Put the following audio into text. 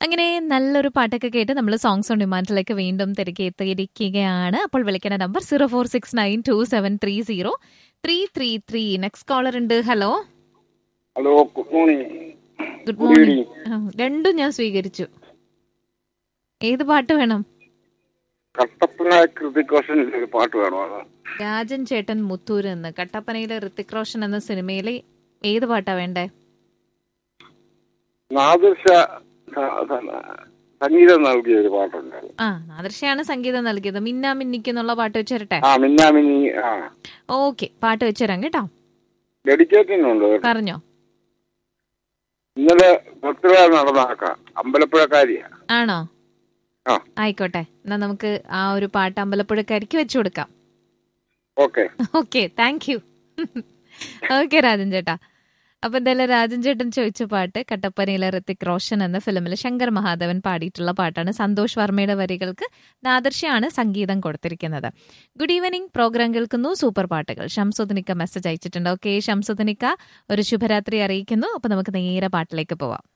അങ്ങനെ നല്ലൊരു പാട്ടൊക്കെ കേട്ട് നമ്മൾ സോങ്സ് ഓൺ ഡിമാൻഡിലേക്ക് വീണ്ടും തിരികെ എത്തിയിരിക്കുകയാണ് അപ്പോൾ വിളിക്കേണ്ട number zero four six nine two seven three zero three three three next caller ഉണ്ട് hello hello good morning good Good morning evening. രണ്ടും ഞാൻ സ്വീകരിച്ചു ഏത് പാട്ട് വേണം കട്ടപ്പന കൃതിക് റോഷനിൽ ഒരു പാട്ട് വേണോ രാജൻ ചേട്ടൻ മുത്തൂര് എന്ന് കട്ടപ്പനയിലെ ഋത്തിക് റോഷൻ എന്ന സിനിമയിലെ ഏത് പാട്ടാ വേണ്ടേ നാദൃശ സംഗീതം നൽകിയ ഒരു പാട്ടുണ്ട് ആ ആദർശയാണ് സംഗീതം നൽകിയത് മിന്നാ മിന്നിക്ക് എന്നുള്ള പാട്ട് വെച്ചരട്ടെ ആ മിന്നാമിനി ആ ഓക്കെ പാട്ട് വെച്ചുതരാം കേട്ടോ ഡെഡിക്കേറ്റിനുണ്ട് പറഞ്ഞോ ഇന്നലെ ബർത്ത്ഡേ നടന്നാക്കാം അമ്പലപ്പുഴക്കാരിയാ ആണോ ആ. ആയിക്കോട്ടെ എന്നാ നമുക്ക് ആ ഒരു പാട്ട് അമ്പലപ്പുഴക്കാരിക്ക് വെച്ചു കൊടുക്കാം okay okay thank you okay Rajan ചേട്ടാ അപ്പൊ എന്തായാലും രാജൻ ചേട്ടൻ ചോദിച്ച പാട്ട് കട്ടപ്പനയിലെ ഋത്തിക് റോഷൻ എന്ന ഫിലിമിൽ ശങ്കർ മഹാദേവൻ പാടിയിട്ടുള്ള പാട്ടാണ് സന്തോഷ് വർമ്മയുടെ വരികൾക്ക് നാദർശയാണ് സംഗീതം കൊടുത്തിരിക്കുന്നത് ഗുഡ് ഈവനിങ് പ്രോഗ്രാം കേൾക്കുന്നു സൂപ്പർ പാട്ടുകൾ ഷംസുദിനിക്ക മെസ്സേജ് അയച്ചിട്ടുണ്ട് ഓക്കെ ഷംസുദിനിക്ക ഒരു ശുഭരാത്രി അറിയിക്കുന്നു അപ്പൊ നമുക്ക് നേരെ പാട്ടിലേക്ക് പോവാം